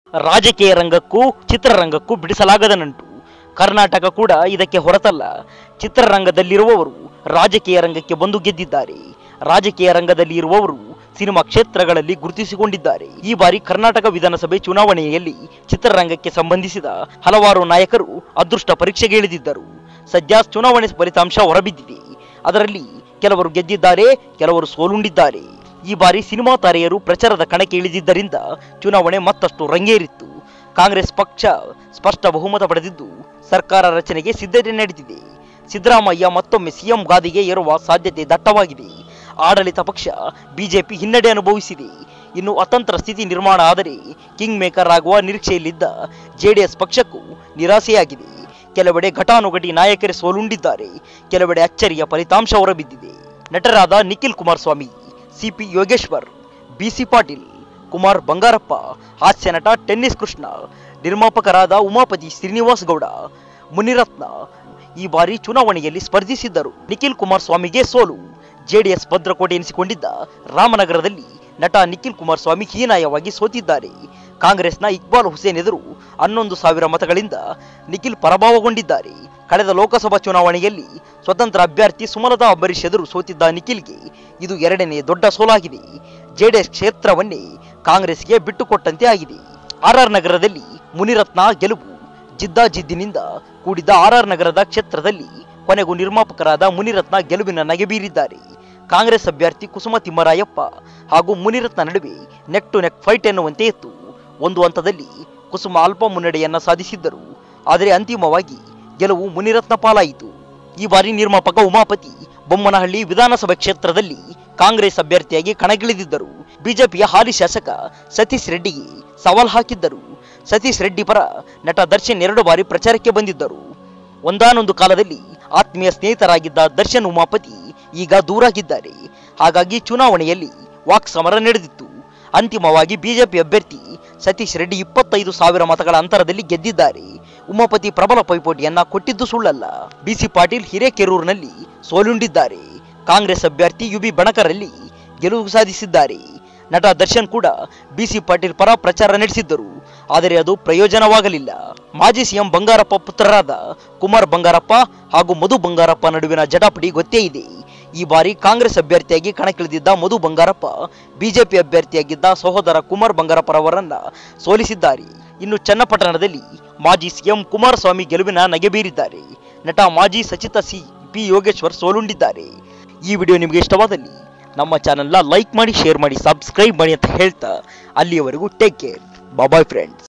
ರಾಜಕೀಯ ರಂಗಕ್ಕೂ ಚಿತ್ರರಂಗಕ್ಕೂ ಬಿಡಿಸಲಾಗದ ನಂಟು ಕರ್ನಾಟಕ ಕೂಡ ಇದಕ್ಕೆ ಹೊರತಲ್ಲ ಚಿತ್ರರಂಗದಲ್ಲಿರುವವರು ರಾಜಕೀಯ ರಂಗಕ್ಕೆ ಬಂದು ಗೆದ್ದಿದ್ದಾರೆ ರಾಜಕೀಯ ರಂಗದಲ್ಲಿ ಇರುವವರು ಸಿನಿಮಾ ಕ್ಷೇತ್ರಗಳಲ್ಲಿ ಗುರುತಿಸಿಕೊಂಡಿದ್ದಾರೆ ಈ ಬಾರಿ ಕರ್ನಾಟಕ ವಿಧಾನಸಭೆ ಚುನಾವಣೆಯಲ್ಲಿ ಚಿತ್ರರಂಗಕ್ಕೆ ಸಂಬಂಧಿಸಿದ ಹಲವಾರು ನಾಯಕರು ಅದೃಷ್ಟ ಪರೀಕ್ಷೆಗೆ ಇಳಿದಿದ್ದರು ಸದ್ಯ ಚುನಾವಣೆ ಫಲಿತಾಂಶ ಹೊರಬಿದ್ದಿದೆ ಅದರಲ್ಲಿ ಕೆಲವರು ಗೆದ್ದಿದ್ದಾರೆ ಕೆಲವರು ಸೋಲುಂಡಿದ್ದಾರೆ ಈ ಬಾರಿ ಸಿನಿಮಾ ತಾರೆಯರು ಪ್ರಚಾರದ ಕಣಕ್ಕೆ ಇಳಿದಿದ್ದರಿಂದ ಚುನಾವಣೆ ಮತ್ತಷ್ಟು ರಂಗೇರಿತ್ತು ಕಾಂಗ್ರೆಸ್ ಪಕ್ಷ ಸ್ಪಷ್ಟ ಬಹುಮತ ಪಡೆದಿದ್ದು ಸರ್ಕಾರ ರಚನೆಗೆ ಸಿದ್ಧತೆ ನಡೆದಿದೆ ಸಿದ್ದರಾಮಯ್ಯ ಮತ್ತೊಮ್ಮೆ ಸಿಎಂ ಗಾದಿಗೆ ಏರುವ ಸಾಧ್ಯತೆ ದಟ್ಟವಾಗಿದೆ ಆಡಳಿತ ಪಕ್ಷ ಬಿಜೆಪಿ ಹಿನ್ನಡೆ ಅನುಭವಿಸಿದೆ ಇನ್ನು ಅತಂತ್ರ ಸ್ಥಿತಿ ನಿರ್ಮಾಣ ಆದರೆ ಕಿಂಗ್ ಮೇಕರ್ ಆಗುವ ನಿರೀಕ್ಷೆಯಲ್ಲಿದ್ದ ಜೆಡಿಎಸ್ ಪಕ್ಷಕ್ಕೂ ನಿರಾಸೆಯಾಗಿದೆ ಕೆಲವೆಡೆ ಘಟಾನುಘಟಿ ನಾಯಕರೇ ಸೋಲುಂಡಿದ್ದಾರೆ ಕೆಲವೆಡೆ ಅಚ್ಚರಿಯ ಫಲಿತಾಂಶ ಹೊರಬಿದ್ದಿದೆ ನಟರಾದ ನಿಖಿಲ್ ಕುಮಾರಸ್ವಾಮಿ ಸಿಪಿ ಯೋಗೇಶ್ವರ್ ಬಿಸಿ ಪಾಟೀಲ್ ಕುಮಾರ್ ಬಂಗಾರಪ್ಪ ಹಾಸ್ಯ ನಟ ಟೆನ್ನಿಸ್ ಕೃಷ್ಣ ನಿರ್ಮಾಪಕರಾದ ಉಮಾಪತಿ ಶ್ರೀನಿವಾಸ್ ಗೌಡ ಮುನಿರತ್ನ ಈ ಬಾರಿ ಚುನಾವಣೆಯಲ್ಲಿ ಸ್ಪರ್ಧಿಸಿದ್ದರು ನಿಖಿಲ್ ಕುಮಾರಸ್ವಾಮಿಗೆ ಸೋಲು ಜೆಡಿಎಸ್ ಭದ್ರಕೋಟೆ ಎನಿಸಿಕೊಂಡಿದ್ದ ರಾಮನಗರದಲ್ಲಿ ನಟ ನಿಖಿಲ್ ಕುಮಾರಸ್ವಾಮಿ ಹೀನಾಯವಾಗಿ ಸೋತಿದ್ದಾರೆ ಕಾಂಗ್ರೆಸ್ನ ಇಕ್ಬಾಲ್ ಹುಸೇನ್ ಎದುರು ಹನ್ನೊಂದು ಸಾವಿರ ಮತಗಳಿಂದ ನಿಖಿಲ್ ಪರಾಭವಗೊಂಡಿದ್ದಾರೆ ಕಳೆದ ಲೋಕಸಭಾ ಚುನಾವಣೆಯಲ್ಲಿ ಸ್ವತಂತ್ರ ಅಭ್ಯರ್ಥಿ ಸುಮಲತಾ ಅಂಬರೀಶ್ ಎದುರು ಸೋತಿದ್ದ ನಿಖಿಲ್ಗೆ ಇದು ಎರಡನೇ ದೊಡ್ಡ ಸೋಲಾಗಿದೆ ಜೆಡಿಎಸ್ ಕ್ಷೇತ್ರವನ್ನೇ ಕಾಂಗ್ರೆಸ್ಗೆ ಬಿಟ್ಟುಕೊಟ್ಟಂತೆ ಆಗಿದೆ ಆರ್ಆರ್ ನಗರದಲ್ಲಿ ಮುನಿರತ್ನ ಗೆಲುವು ಜಿದ್ದಾಜಿದ್ದಿನಿಂದ ಕೂಡಿದ ಆರ್ಆರ್ ನಗರದ ಕ್ಷೇತ್ರದಲ್ಲಿ ಕೊನೆಗೂ ನಿರ್ಮಾಪಕರಾದ ಮುನಿರತ್ನ ಗೆಲುವಿನ ನಗೆ ಬೀರಿದ್ದಾರೆ ಕಾಂಗ್ರೆಸ್ ಅಭ್ಯರ್ಥಿ ಕುಸುಮ ತಿಮ್ಮರಾಯಪ್ಪ ಹಾಗೂ ಮುನಿರತ್ನ ನಡುವೆ ನೆಕ್ ಟು ನೆಕ್ ಫೈಟ್ ಎನ್ನುವಂತೆ ಇತ್ತು ಒಂದು ಹಂತದಲ್ಲಿ ಕುಸುಮ ಅಲ್ಪ ಮುನ್ನಡೆಯನ್ನ ಸಾಧಿಸಿದ್ದರು ಆದರೆ ಅಂತಿಮವಾಗಿ ಗೆಲುವು ಮುನಿರತ್ನ ಪಾಲಾಯಿತು ಈ ಬಾರಿ ನಿರ್ಮಾಪಕ ಉಮಾಪತಿ ಬೊಮ್ಮನಹಳ್ಳಿ ವಿಧಾನಸಭಾ ಕ್ಷೇತ್ರದಲ್ಲಿ ಕಾಂಗ್ರೆಸ್ ಅಭ್ಯರ್ಥಿಯಾಗಿ ಕಣಗಿಳಿದಿದ್ದರು ಬಿಜೆಪಿಯ ಹಾಲಿ ಶಾಸಕ ಸತೀಶ್ ರೆಡ್ಡಿಗೆ ಸವಾಲ್ ಹಾಕಿದ್ದರು ಸತೀಶ್ ರೆಡ್ಡಿ ಪರ ನಟ ದರ್ಶನ್ ಎರಡು ಬಾರಿ ಪ್ರಚಾರಕ್ಕೆ ಬಂದಿದ್ದರು ಒಂದಾನೊಂದು ಕಾಲದಲ್ಲಿ ಆತ್ಮೀಯ ಸ್ನೇಹಿತರಾಗಿದ್ದ ದರ್ಶನ್ ಉಮಾಪತಿ ಈಗ ದೂರಾಗಿದ್ದಾರೆ ಹಾಗಾಗಿ ಚುನಾವಣೆಯಲ್ಲಿ ವಾಕ್ ಸಮರ ನಡೆದಿತ್ತು ಅಂತಿಮವಾಗಿ ಬಿಜೆಪಿ ಅಭ್ಯರ್ಥಿ ಸತೀಶ್ ರೆಡ್ಡಿ ಇಪ್ಪತ್ತೈದು ಸಾವಿರ ಮತಗಳ ಅಂತರದಲ್ಲಿ ಗೆದ್ದಿದ್ದಾರೆ ಉಮಾಪತಿ ಪ್ರಬಲ ಪೈಪೋಟಿಯನ್ನ ಕೊಟ್ಟಿದ್ದು ಸುಳ್ಳಲ್ಲ ಬಿಸಿ ಪಾಟೀಲ್ ಹಿರೇಕೆರೂರಿನಲ್ಲಿ ಸೋಲುಂಡಿದ್ದಾರೆ ಕಾಂಗ್ರೆಸ್ ಅಭ್ಯರ್ಥಿ ಯುಬಿ ಬಣಕರಲ್ಲಿ ಗೆಲುವು ಸಾಧಿಸಿದ್ದಾರೆ ನಟ ದರ್ಶನ್ ಕೂಡ ಬಿಸಿ ಪಾಟೀಲ್ ಪರ ಪ್ರಚಾರ ನಡೆಸಿದ್ದರು ಆದರೆ ಅದು ಪ್ರಯೋಜನವಾಗಲಿಲ್ಲ ಮಾಜಿ ಸಿಎಂ ಬಂಗಾರಪ್ಪ ಪುತ್ರರಾದ ಕುಮಾರ್ ಬಂಗಾರಪ್ಪ ಹಾಗೂ ಮಧು ಬಂಗಾರಪ್ಪ ನಡುವಿನ ಜಟಾಪಟಿ ಗೊತ್ತೇ ಇದೆ ಈ ಬಾರಿ ಕಾಂಗ್ರೆಸ್ ಅಭ್ಯರ್ಥಿಯಾಗಿ ಕಣಕ್ಕಿಳಿದಿದ್ದ ಮಧು ಬಂಗಾರಪ್ಪ ಬಿಜೆಪಿ ಅಭ್ಯರ್ಥಿಯಾಗಿದ್ದ ಸಹೋದರ ಕುಮಾರ್ ಬಂಗಾರಪ್ಪರವರನ್ನ ಸೋಲಿಸಿದ್ದಾರೆ ಇನ್ನು ಚನ್ನಪಟ್ಟಣದಲ್ಲಿ ಮಾಜಿ ಸಿಎಂ ಕುಮಾರಸ್ವಾಮಿ ಗೆಲುವಿನ ನಗೆ ಬೀರಿದ್ದಾರೆ ನಟ ಮಾಜಿ ಸಚಿತ ಸಿ ಪಿ ಯೋಗೇಶ್ವರ್ ಸೋಲುಂಡಿದ್ದಾರೆ ಈ ವಿಡಿಯೋ ನಿಮಗೆ ಇಷ್ಟವಾದಲ್ಲಿ ನಮ್ಮ ಚಾನೆಲ್ನ ಲೈಕ್ ಮಾಡಿ ಶೇರ್ ಮಾಡಿ ಸಬ್ಸ್ಕ್ರೈಬ್ ಮಾಡಿ ಅಂತ ಹೇಳ್ತಾ ಅಲ್ಲಿಯವರೆಗೂ ಟೇಕ್ ಕೇರ್ ಬಾಯ್ ಫ್ರೆಂಡ್ಸ್